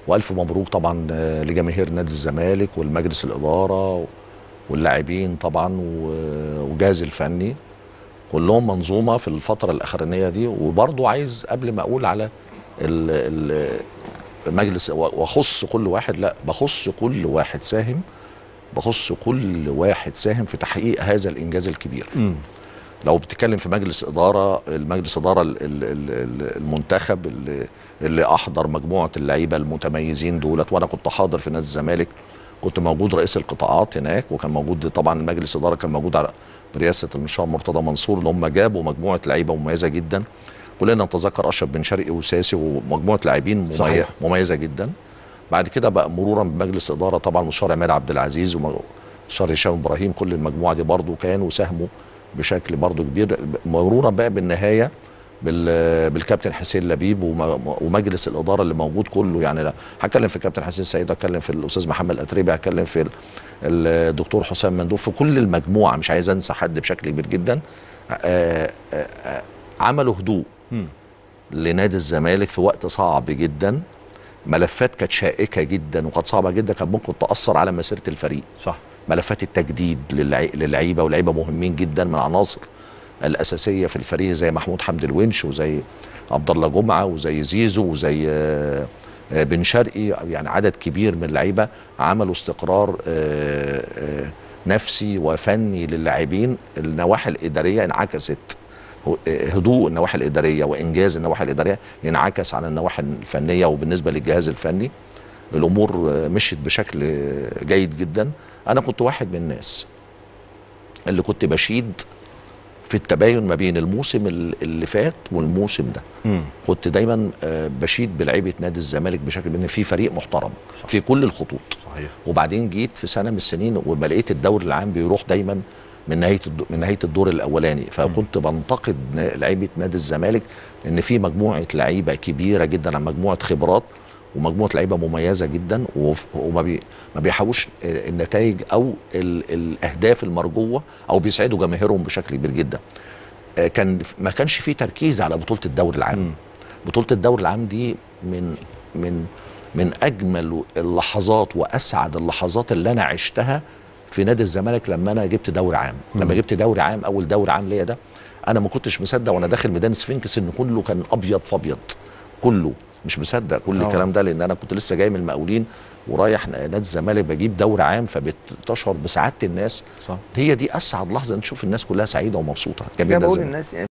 والف مبروك طبعا آه، لجماهير نادي الزمالك والمجلس الاداره واللاعبين طبعا و- والجهاز الفني كلهم منظومه في الفتره الاخرانيه دي وبرضو عايز قبل ما اقول على ال- ال- المجلس واخص كل واحد لا بخص كل واحد ساهم بخص كل واحد ساهم في تحقيق هذا الانجاز الكبير مم. لو بتتكلم في مجلس اداره المجلس اداره ال- ال- ال- ال- المنتخب اللي, اللي احضر مجموعه اللعيبه المتميزين دولت وانا كنت حاضر في نادي الزمالك كنت موجود رئيس القطاعات هناك وكان موجود طبعا مجلس اداره كان موجود على برئاسه المشاور مرتضى منصور اللي هم جابوا مجموعه لعيبه مميزه جدا كلنا نتذكر اشرف بن شرقي وساسي ومجموعه لاعبين ممي- صحيح. مميزه جدا بعد كده بقى مرورا بمجلس اداره طبعا مستشار عماد عبد العزيز ومستشار هشام ابراهيم كل المجموعه دي برضو كانوا ساهموا بشكل برضو كبير مرورا بقى بالنهايه بال- بالكابتن حسين لبيب وم- ومجلس الاداره اللي موجود كله يعني لا هتكلم في الكابتن حسين سعيد هتكلم في الاستاذ محمد الاتريبي هتكلم في ال- الدكتور حسام مندوب في كل المجموعه مش عايز انسى حد بشكل كبير جدا آه، آه، آه، عملوا هدوء مم. لنادي الزمالك في وقت صعب جدا ملفات كانت شائكه جدا وكانت صعبه جدا كانت ممكن تاثر على مسيره الفريق صح ملفات التجديد للعي- للعيبه واللعيبه مهمين جدا من العناصر الاساسيه في الفريق زي محمود حمدي الونش وزي عبد الله جمعه وزي زيزو وزي آه، آه، بن شرقي يعني عدد كبير من اللعيبه عملوا استقرار آه، آه، نفسي وفني للاعبين النواحي الاداريه انعكست هو- آه، هدوء النواحي الاداريه وانجاز النواحي الاداريه ينعكس على النواحي الفنيه وبالنسبه للجهاز الفني الامور آه، مشيت بشكل آه، جيد جدا انا كنت واحد من الناس اللي كنت بشيد في التباين ما بين الموسم ال- اللي فات والموسم ده مم. كنت دايما آه، بشيد بلعيبه نادي الزمالك بشكل ان في فريق محترم صح. في كل الخطوط صحيح وبعدين جيت في سنه من السنين وما لقيت الدوري العام بيروح دايما من نهايه الدو من نهايه الدور الاولاني فكنت بنتقد ن- لعيبه نادي الزمالك ان في مجموعه لعيبه كبيره جدا عن مجموعه خبرات ومجموعه لعيبه مميزه جدا وف- وما بي ما بيحاولوش آه، النتائج او ال الاهداف المرجوه او بيسعدوا جماهيرهم بشكل كبير جدا آه، كان ما كانش في تركيز على بطوله الدوري العام مم. بطوله الدوري العام دي من من من اجمل اللحظات واسعد اللحظات اللي انا عشتها في نادي الزمالك لما انا جبت دوري عام لما جبت دوري عام اول دوري عام ليا ده انا ما كنتش مصدق وانا داخل ميدان سفنكس ان كله كان ابيض فابيض كله مش مصدق كل آه. الكلام ده لان انا كنت لسه جاي من المقاولين ورايح نادي الزمالك بجيب دوري عام فبتشعر بسعاده الناس صح هي دي اسعد لحظه ان تشوف الناس كلها سعيده ومبسوطه كده جميل بقول الزمالك. للناس يعني